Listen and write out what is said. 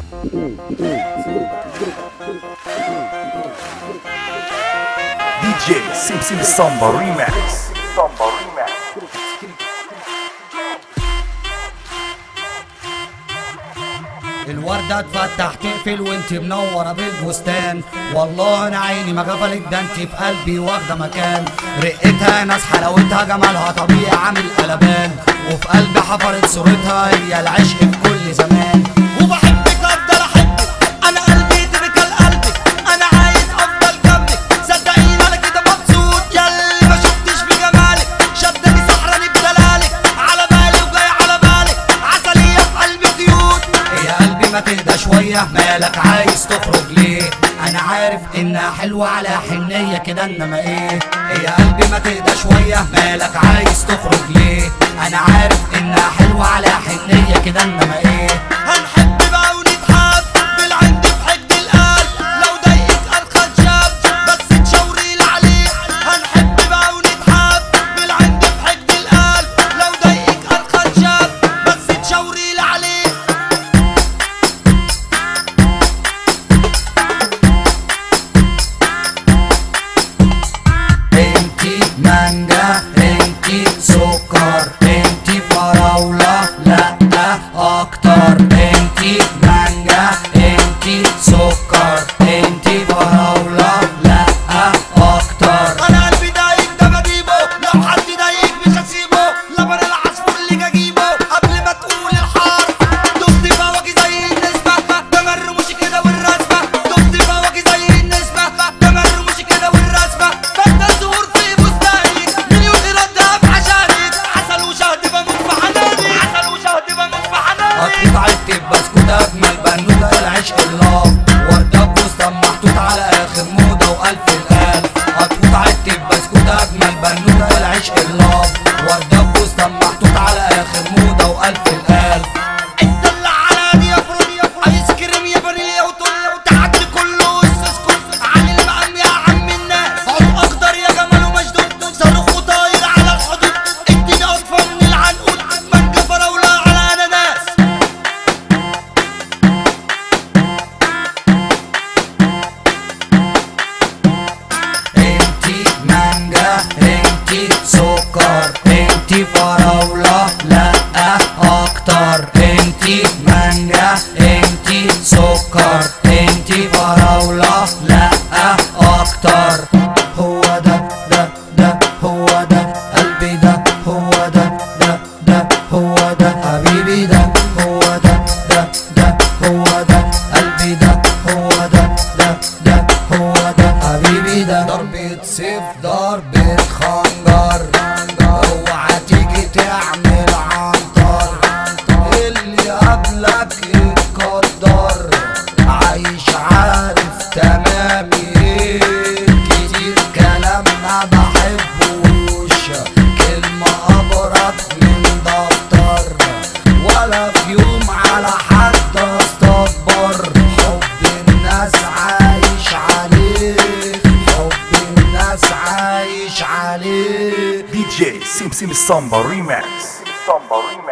دي جي سمسم السامبا ريماكس سامبا ريماكس الوردة تفتح تقفل وانت منورة بالبستان والله انا عيني ما غفلت ده انت في قلبي واخدة مكان رقتها ناس حلاوتها جمالها طبيعي عامل قلبان وفي قلبي حفرت صورتها هي العشق في كل زمان وبحبك افضل احبك انا قلبي تبكى لقلبك انا عايز افضل جنبك صدقيني انا كده مبسوط ياللي ما شفتش في جمالك شدني سحراني بدلالك على بالي وجاي على بالك عسلية في قلبي قيود يا قلبي ما تهدى شوية مالك عايز تخرج ليه انا عارف انها حلوة على حنية كده انما ايه يا قلبي ما تهدى شوية مالك عايز تخرج ليه انا عارف انها حلوة على حنية كده انما ايه هنحب بقى ونتحب بالعند في حد القلب لو ضايقك ارخص شاب بس تشاوري لي عليه هنحب بقى ونتحب بالعند في حد القلب لو ضايقك ارخص شاب بس تشاوري لي عليه انتي مانجا انتي سكر انتي فراولة لا اكتر انتي مانجا انتي سكر انتي فراولة لا اكتر انا قلبي ضايق ده بجيبه لو حد ضايق مش هسيبه لبن العصفور اللي جاجيبه قبل ما تقول الحرف دفت فواكه زي النسبة ده مرموش كده والرسمة دفت فواكه زي النسبة ده مرموش كده والرسمة فانت الزهور في بستانك مليون ردها في عشانك عسل وشهد بموت في حنانك عسل وشهد بموت في حنانك قطيت عدت بسكوت اجمل بنوتة العشق الله وردة بوستة محطوط على اخر موضة والف الالف قطيت عدت بسكوت اجمل بنوتة العشق الله وردة بوستة محطوط على اخر موضة والف الالف انت اللي على يا فروني ايس كريم يا فانيليا وتونيا وتحدي كله اسكت عن المقام يا عم الناس عود اخضر يا جمال ومشدود صاروخ وطاير على الحدود اديني اطفى من العنقود مانجا فراوله على اناناس انتي مانجا انتي سكر انتي فراولة لا اكتر انتي مانجا انتي سكر انتي فراولة لا اكتر هو ده ده ده هو ده قلبي ده هو ده ده ده هو ده حبيبي ده هو ده ده ده هو ده قلبي ده هو ده ده ده هو ده حبيبي ده ضربة سيف ضربة خنجر اوعى تيجي تعمل عنتر اللي قبلك يتقدر عايش عارف تمام ايه كتير كلام ما بحبوش كلمة ابرد من دفتر ولا في يوم على حد استكبر حب الناس عايش عليه حب الناس عايش عليه دي جي سمسم السامبا ريماكس سامبا ريماكس